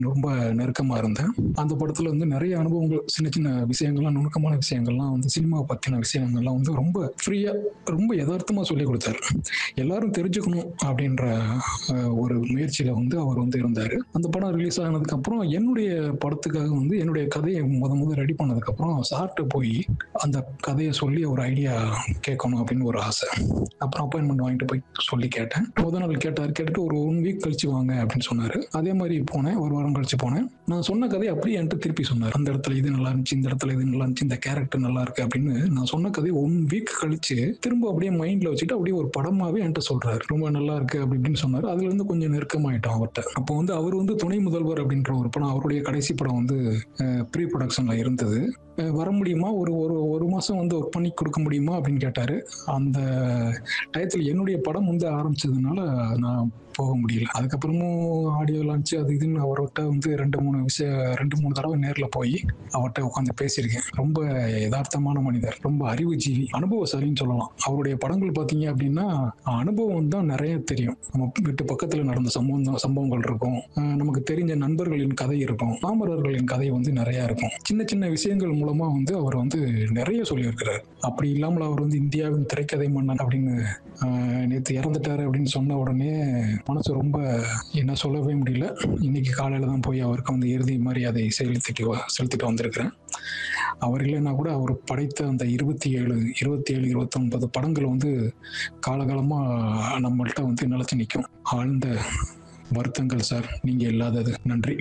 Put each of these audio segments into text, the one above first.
ரொம்ப நெருக்கமா இருந்தேன் அந்த படத்துல வந்து நிறைய அனுபவங்கள் சின்ன சின்ன விஷயங்கள்லாம் நுணுக்கமான விஷயங்கள்லாம் வந்து சினிமா பத்தின விஷயங்கள்லாம் வந்து ரொம்ப ஃப்ரீயா ரொம்ப யதார்த்தமா சொல்லி கொடுத்தாரு எல்லாரும் தெரிஞ்சுக்கணும் அப்படின்ற அஹ், ஒரு முயற்சியில வந்து அவர் வந்து இருந்தாரு அந்த படம் ரிலீஸ் ஆனதுக்கு அப்புறம் என்னுடைய படத்துக்காக வந்து என்னுடைய கதையை முத முத ரெடி பண்ணதுக்கு அப்புறம் சார்ட்ட போய் அந்த கதையை சொல்லி ஒரு ஐடியா கேட்கணும் அப்படின்னு ஒரு ஆசை அப்புறம் அப்பாயின்மெண்ட் வாங்கிட்டு போய் சொல்லி கேட்டேன் முத நாள் கேட்டார் கேட்டுட்டு ஒரு ஒன் வீக் கழிச்சு வாங்க அப்படின்னு சொன்னாரு அதே மாதிரி போனேன் ஒரு வாரம் கழிச்சு போனேன் நான் சொன்ன கதையை அப்படியே என்கிட்ட திருப்பி சொன்னார் அந்த இடத்துல இது நல்லா இருந்துச்சு இந்த இடத்துல இது நல்லா இருந்துச்சு இந்த கேரக்டர் நல்லா இருக்கு அப்படின்னு நான் சொன்ன கதையை ஒன் வீக் கழிச்சு திரும்ப அப்படியே மைண்ட்ல வச்சுட்டு அப்படியே ஒரு படமாவே என்கிட்ட சொல்றாரு ரொம்ப நல்லா இருக்கு அப்படி இப்படின்னு சொன்னாரு அதுல இருந்து கொஞ்சம் நெருக்கமாயிட்டோம் அவர்கிட்ட அப்போ வந்து அவர் வந்து துணை முதல்வர் அப்படின்ற ஒரு படம் அவருடைய கடைசி படம் வந்து ப்ரீ ப்ரொடக்ஷன்ல இருந்தது அஹ் வர முடியுமா ஒரு ஒரு ஒரு மாசம் வந்து ஒர்க் பண்ணி கொடுக்க முடியுமா அப்படின்னு கேட்டாரு அந்த டயத்தில் என்னுடைய படம் வந்து ஆரம்பிச்சதுனால நான் போக முடியல அதுக்கப்புறமும் ஆடியோ லான்ச் அது இதுன்னு அவர்கிட்ட வந்து ரெண்டு மூணு விஷயம் ரெண்டு மூணு தடவை நேரில் போய் அவர்கிட்ட உட்காந்து பேசியிருக்கேன் ரொம்ப யதார்த்தமான மனிதர் ரொம்ப அறிவுஜீவி அனுபவசாலின்னு சொல்லலாம் அவருடைய படங்கள் பார்த்தீங்க அப்படின்னா அனுபவம் தான் நிறைய தெரியும் நம்ம வீட்டு பக்கத்தில் நடந்த சம்பவம் தான் சம்பவங்கள் இருக்கும் அஹ் நமக்கு தெரிஞ்ச நண்பர்களின் கதை இருக்கும் பாமரர்களின் கதை வந்து நிறைய இருக்கும் சின்ன சின்ன விஷயங்கள் மூலமா வந்து அவர் வந்து நிறைய சொல்லியிருக்கிறார் அப்படி இல்லாமல் அவர் வந்து இந்தியாவின் திரைக்கதை மன்னன் அப்படின்னு நேற்று இறந்துட்டாரு அப்படின்னு சொன்ன உடனே மனசு ரொம்ப என்ன சொல்லவே முடியல இன்னைக்கு காலையில தான் போய் அவருக்கு வந்து இறுதி மரியாதை செலுத்திட்டு வ- செலுத்திட்டு வந்திருக்கிறேன் அவர் இல்லைன்னா கூட அவர் படைத்த அந்த இருபத்தி ஏழு இருபத்தி ஏழு இருபத்தொன்பது படங்கள் வந்து காலகாலமா நம்மள்ட்ட வந்து நிலைச்சு நிற்கும் ஆழ்ந்த வருத்தங்கள் சார் நீங்க இல்லாதது நன்றி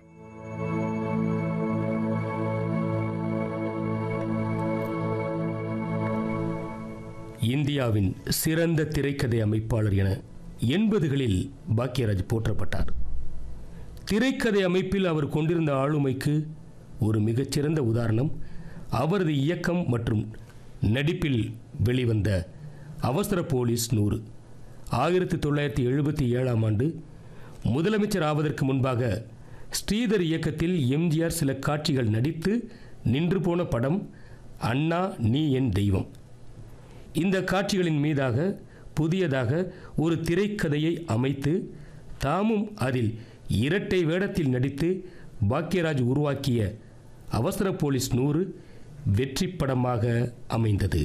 இந்தியாவின் சிறந்த திரைக்கதை அமைப்பாளர் என எண்பதுகளில் பாக்யராஜ் போற்றப்பட்டார் திரைக்கதை அமைப்பில் அவர் கொண்டிருந்த ஆளுமைக்கு ஒரு மிகச்சிறந்த உதாரணம் அவரது இயக்கம் மற்றும் நடிப்பில் வெளிவந்த அவசர போலீஸ் நூறு ஆயிரத்தி தொள்ளாயிரத்தி எழுபத்தி ஏழாம் ஆண்டு முதலமைச்சர் ஆவதற்கு முன்பாக ஸ்ரீதர் இயக்கத்தில் எம்ஜிஆர் சில காட்சிகள் நடித்து நின்று போன படம் அண்ணா நீ என் தெய்வம் இந்த காட்சிகளின் மீதாக புதியதாக ஒரு திரைக்கதையை அமைத்து தாமும் அதில் இரட்டை வேடத்தில் நடித்து பாக்யராஜ் உருவாக்கிய அவசர போலீஸ் நூறு வெற்றி படமாக அமைந்தது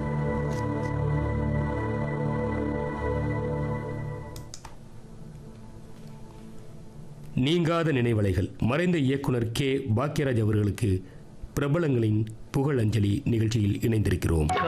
நீங்காத நினைவலைகள் மறைந்த இயக்குனர் கே பாக்யராஜ் அவர்களுக்கு பிரபலங்களின் புகழஞ்சலி நிகழ்ச்சியில் இணைந்திருக்கிறோம்